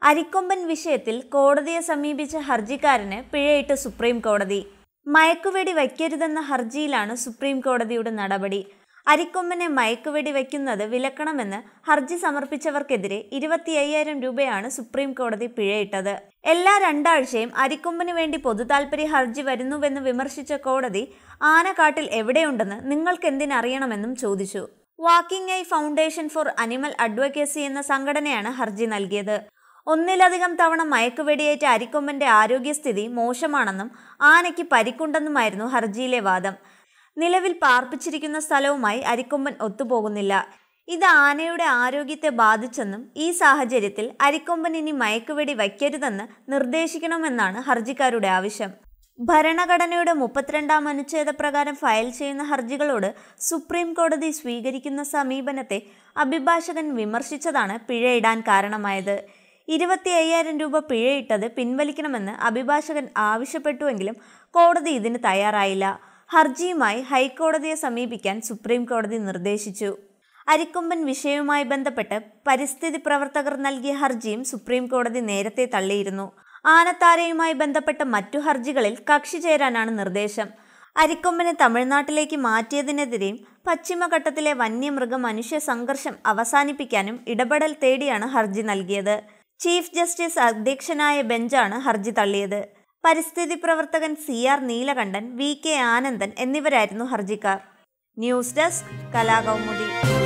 അരിക്കൊമ്പൻ വിഷയത്തിൽ കോടതിയെ സമീപിച്ച ഹർജിക്കാരന് പിഴയിട്ട് സുപ്രീം കോടതി മയക്കുവെടി വയ്ക്കരുതെന്ന ഹർജിയിലാണ് സുപ്രീം കോടതിയുടെ നടപടി അരിക്കൊമ്പനെ മയക്കുവെടി വയ്ക്കുന്നത് വിലക്കണമെന്ന് ഹർജി സമർപ്പിച്ചവർക്കെതിരെ ഇരുപത്തി അയ്യായിരം രൂപയാണ് സുപ്രീം കോടതി പിഴയിട്ടത് എല്ലാ രണ്ടാഴ്ചയും അരിക്കൊമ്പന് വേണ്ടി പൊതുതാൽപര്യ ഹർജി വരുന്നുവെന്ന് വിമർശിച്ച കോടതി ആനക്കാട്ടിൽ എവിടെയുണ്ടെന്ന് നിങ്ങൾക്കെന്തിനറിയണമെന്നും ചോദിച്ചു walking eye foundation for animal advocacy എന്ന സംഘടനയാണ് ഹർജി നൽകിയത് ഒന്നിലധികം തവണ മയക്കുവെടിയേറ്റ അരിക്കൊമ്പന്റെ ആരോഗ്യസ്ഥിതി മോശമാണെന്നും ആനയ്ക്ക് പരിക്കുണ്ടെന്നുമായിരുന്നു ഹർജിയിലെ വാദം നിലവിൽ പാർപ്പിച്ചിരിക്കുന്ന സ്ഥലവുമായി അരിക്കൊമ്പൻ ഒത്തുപോകുന്നില്ല ഇത് ആനയുടെ ആരോഗ്യത്തെ ബാധിച്ചെന്നും ഈ സാഹചര്യത്തിൽ അരിക്കൊമ്പൻ ഇനി മയക്കുവെടി വയ്ക്കരുതെന്ന് നിർദ്ദേശിക്കണമെന്നാണ് ഹർജിക്കാരുടെ ആവശ്യം ഭരണഘടനയുടെ മുപ്പത്തിരണ്ടാം അനുച്ഛേദ പ്രകാരം ഫയൽ ചെയ്യുന്ന ഹർജികളോട് സുപ്രീം കോടതി സ്വീകരിക്കുന്ന സമീപനത്തെ അഭിഭാഷകൻ വിമർശിച്ചതാണ് പിഴയിടാൻ കാരണമായത് ഇരുപത്തി അയ്യായിരം രൂപ പിഴയിട്ടത് പിൻവലിക്കണമെന്ന് അഭിഭാഷകൻ ആവശ്യപ്പെട്ടുവെങ്കിലും കോടതി ഇതിന് തയ്യാറായില്ല ഹർജിയുമായി ഹൈക്കോടതിയെ സമീപിക്കാൻ സുപ്രീം കോടതി നിർദ്ദേശിച്ചു അരിക്കൊമ്പൻ വിഷയവുമായി ബന്ധപ്പെട്ട് പരിസ്ഥിതി പ്രവർത്തകർ നൽകിയ ഹർജിയും സുപ്രീം കോടതി നേരത്തെ തള്ളിയിരുന്നു ആനത്താരയുമായി ബന്ധപ്പെട്ട മറ്റു ഹർജികളിൽ കക്ഷി ചേരാനാണ് നിർദ്ദേശം അരിക്കൊമ്പനെ തമിഴ്നാട്ടിലേക്ക് മാറ്റിയതിനെതിരെയും പശ്ചിമഘട്ടത്തിലെ വന്യമൃഗ മനുഷ്യ സംഘർഷം അവസാനിപ്പിക്കാനും ഇടപെടൽ തേടിയാണ് ഹർജി നൽകിയത് ചീഫ് ജസ്റ്റിസ് അധ്യക്ഷനായ ബെഞ്ചാണ് ഹർജി തള്ളിയത് പരിസ്ഥിതി പ്രവർത്തകൻ C R Neelakandan V K Anandan എന്നിവരായിരുന്നു ഹർജിക്കാർ ന്യൂസ് ഡെസ്ക് കലാകൗമുദി